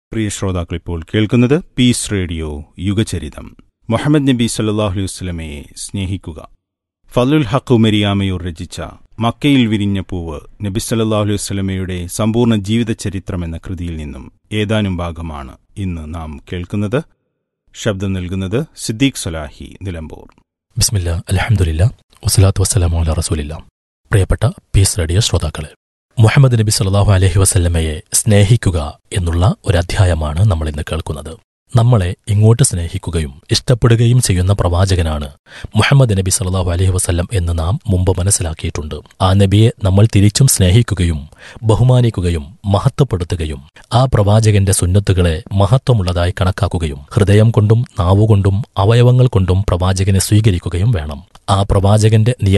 പ്രിയ ശ്രോതാക്കൾ ഇപ്പോൾ കേൾക്കുന്നത് പീസ് റേഡിയോ യുഗചരിതം മുഹമ്മദ് നബി സല്ലാഹു അലൈഹി വസ്ലമയെ സ്നേഹിക്കുക ഫലുൽ ഹഖ് ഉമരിയാമയൂർ രചിച്ച മക്കയിൽ വിരിഞ്ഞ പൂവ് നബി സല്ലാഹു അലൈഹി വസ്ലമയുടെ സമ്പൂർണ്ണ ജീവിത ചരിത്രം എന്ന കൃതിയിൽ നിന്നും ഏതാനും ഭാഗമാണ് ഇന്ന് നാം കേൾക്കുന്നത് ശബ്ദം നൽകുന്നത് സിദ്ദീഖ് സലാഹി നിലമ്പൂർ ബിസ്മില്ല അലഹമുല്ല വസ്സലാത്തു വസ്സലാമു അല റസൂലില്ല പ്രിയപ്പെട്ട പീസ് റേഡിയോ ശ്രോതാക്കളെ മുഹമ്മദ് നബി സല്ലാഹു അലഹി വസല്ലമയെ സ്നേഹിക്കുക എന്നുള്ള ഒരു അധ്യായമാണ് നമ്മൾ ഇന്ന് കേൾക്കുന്നത് നമ്മളെ ഇങ്ങോട്ട് സ്നേഹിക്കുകയും ഇഷ്ടപ്പെടുകയും ചെയ്യുന്ന പ്രവാചകനാണ് മുഹമ്മദ് നബി സല്ലാഹു അലഹി വസല്ലം എന്ന് നാം മുമ്പ് മനസ്സിലാക്കിയിട്ടുണ്ട് ആ നബിയെ നമ്മൾ തിരിച്ചും സ്നേഹിക്കുകയും ബഹുമാനിക്കുകയും മഹത്വപ്പെടുത്തുകയും ആ പ്രവാചകന്റെ സുന്നത്തുകളെ മഹത്വമുള്ളതായി കണക്കാക്കുകയും ഹൃദയം കൊണ്ടും നാവുകൊണ്ടും അവയവങ്ങൾ കൊണ്ടും പ്രവാചകനെ സ്വീകരിക്കുകയും വേണം ആ പ്രവാചകന്റെ